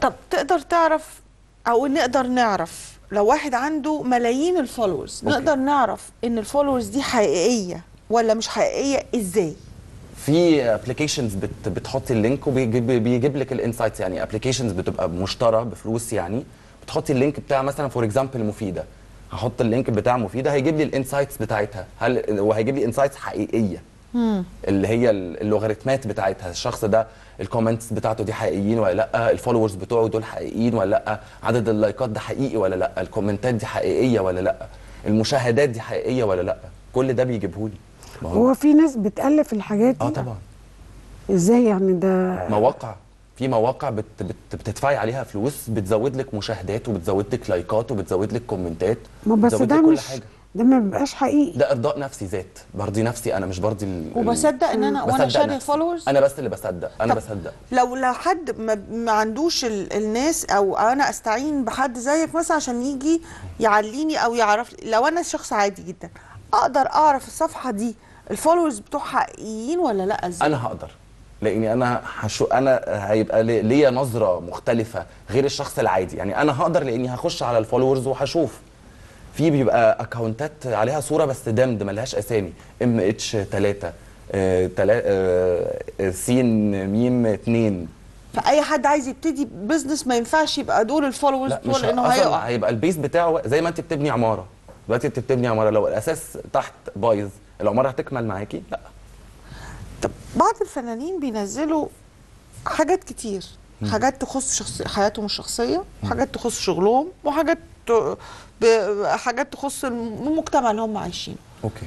طب تقدر تعرف او نقدر نعرف لو واحد عنده ملايين الفولورز أوكي. نقدر نعرف ان الفولورز دي حقيقيه ولا مش حقيقيه ازاي في ابلكيشنز بت بتحطي اللينك وبيجيب بيجيب لك الانسايتس يعني ابلكيشنز بتبقى مشترى بفلوس يعني بتحطي اللينك بتاع مثلا فور اكزامبل مفيده هحط اللينك بتاع مفيده هيجيب لي الانسايتس بتاعتها هل وهيجيب لي انسايتس حقيقيه اللي هي اللوغاريتمات بتاعتها الشخص ده الكومنتس بتاعته دي حقيقيين ولا لا الفولورز بتوعه دول حقيقيين ولا لا عدد اللايكات ده حقيقي ولا لا الكومنتات دي حقيقيه ولا لا المشاهدات دي حقيقيه ولا لا كل ده بيجيبهولي ما هو هو في ناس بتالف الحاجات دي اه طبعا ازاي يعني ده مواقع في مواقع بت بت بتدفعي عليها فلوس بتزود لك مشاهدات وبتزود لك لايكات وبتزود لك كومنتات ما بس بتزود ده لك كل مش حاجه ده ما بيبقاش حقيقي ده ارضاء نفسي ذات برضي نفسي انا مش برضي ال- ال- وبصدق ان انا وانا بصدق شاري نفسي. فولورز انا بس اللي بصدق انا طب بصدق لو لو حد ما, ما عندوش ال الناس او انا استعين بحد زيك مثلا عشان يجي يعليني او يعرف لو انا شخص عادي جدا اقدر اعرف الصفحه دي الفولورز بتوعها حقيقيين ولا لا ازاي انا هقدر لاني انا هشو انا هيبقى لي- ليا نظره مختلفه غير الشخص العادي يعني انا هقدر لاني هخش على الفولورز وهشوف في بيبقى اكونتات عليها صوره بس دمد ملهاش اسامي ام اتش 3 سين ميم 2 فاي حد عايز يبتدي بزنس ما ينفعش يبقى دول الفولورز لا بتوع مش لانه اصلا هيقع هيبقى البيس بتاعه زي ما انت بتبني عماره دلوقتي انت بتبني عماره لو الاساس تحت بايظ العماره هتكمل معاكي لا طب بعض الفنانين بينزلوا حاجات كتير حاجات تخص شخص حياتهم الشخصيه وحاجات تخص شغلهم وحاجات ت- ب- حاجات تخص المجتمع اللي هم عايشينه اوكي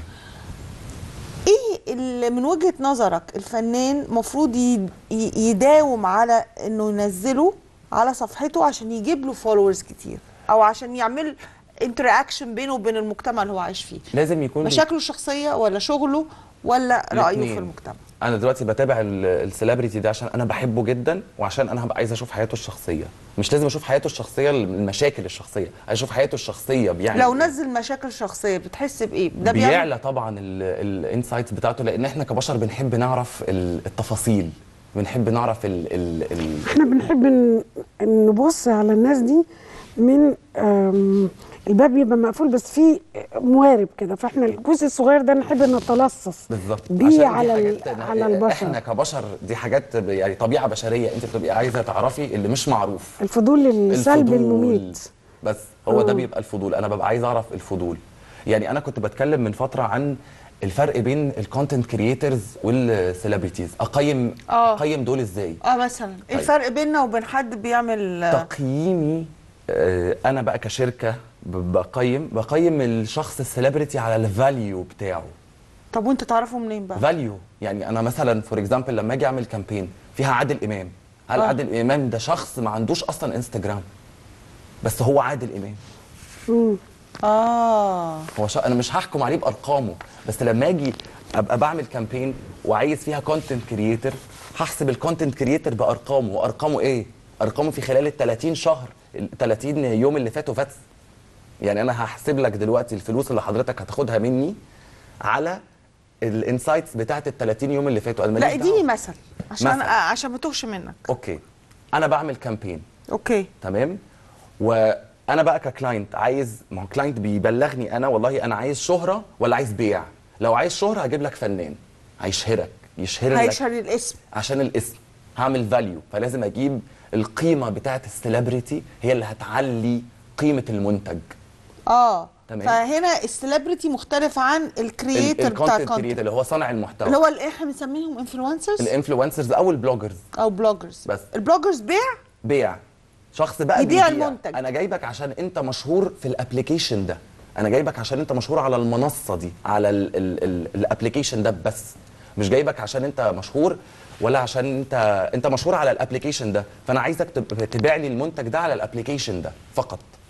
ايه اللي من وجهه نظرك الفنان مفروض ي- ي- يداوم على انه ينزله على صفحته عشان يجيب له فولورز كتير او عشان يعمل انتراكشن بينه وبين المجتمع اللي هو عايش فيه لازم يكون مشاكله الشخصيه ولا شغله ولا رايه الاتنين. في المجتمع انا دلوقتي بتابع ال- السليبرتي ده عشان انا بحبه جدا وعشان انا هبقى عايز اشوف حياته الشخصيه مش لازم اشوف حياته الشخصيه المشاكل الشخصيه عايز اشوف حياته الشخصيه بيعمل لو إيه. نزل مشاكل شخصيه بتحس بايه ده بيعمل بيعلى طبعا الانسايتس بتاعته لان احنا كبشر بنحب نعرف ال- التفاصيل بنحب نعرف ال ال ال احنا بنحب ن- نبص على الناس دي من آم، الباب بيبقى مقفول بس فيه موارب كده فاحنا الجزء الصغير ده نحب نتلصص بالظبط بيه عشان دي على ال- حاجات- على البشر احنا كبشر دي حاجات ب- يعني طبيعه بشريه انت بتبقي عايزه تعرفي اللي مش معروف الفضول السلبي الفضول. المميت بس هو ده آه. بيبقى الفضول انا ببقى عايز اعرف الفضول يعني انا كنت بتكلم من فتره عن الفرق بين الكونتنت كرييترز والسيلبرتيز اقيم آه. اقيم دول ازاي اه مثلا ايه طيب. الفرق بيننا وبين حد بيعمل تقييمي آه، انا بقى كشركه ب- بقيم بقيم الشخص السيلبرتي على الفاليو بتاعه طب وانت تعرفه منين بقى فاليو يعني انا مثلا فور اكزامبل لما اجي اعمل كامبين فيها عادل امام هل آه. عادل امام ده شخص ما عندوش اصلا انستجرام بس هو عادل امام مم. اه هو شا... انا مش هحكم عليه بارقامه بس لما اجي ابقى بعمل كامبين وعايز فيها كونتنت كرييتور هحسب الكونتنت كرييتور بارقامه وارقامه ايه ارقامه في خلال ال 30 شهر ال 30 يوم اللي فاتوا بس يعني انا هحسب لك دلوقتي الفلوس اللي حضرتك هتاخدها مني على الانسايتس بتاعت ال 30 يوم اللي فاتوا انا لا ماليش اديني دعوة. مثل عشان مثل. آه عشان ما توهش منك اوكي انا بعمل كامبين اوكي تمام وانا بقى ككلاينت عايز ما هو كلاينت بيبلغني انا والله انا عايز شهره ولا عايز بيع لو عايز شهره هجيب لك فنان هيشهرك يشهر لك هيشهر الاسم عشان الاسم هعمل فاليو فلازم اجيب القيمه بتاعه السليبرتي هي اللي هتعلي قيمه المنتج اه تمام. فهنا السليبرتي مختلف عن الكرييتور بتاع الكونتنت الكونتنت كريتور اللي هو صانع اللي المحتوى هو اللي احنا بنسميهم انفلونسرز الانفلونسرز او البلوجرز او بلوجرز بس. البلوجرز بيع بيع شخص بقى يبيع بيبيع. المنتج. انا جايبك عشان انت مشهور في الابليكيشن ده انا جايبك عشان انت مشهور على المنصه دي على الابليكيشن ده بس مش جايبك عشان انت مشهور ولا عشان انت انت مشهور على الابليكيشن ده فانا عايزك تب- تبيع لي المنتج ده على الابليكيشن ده فقط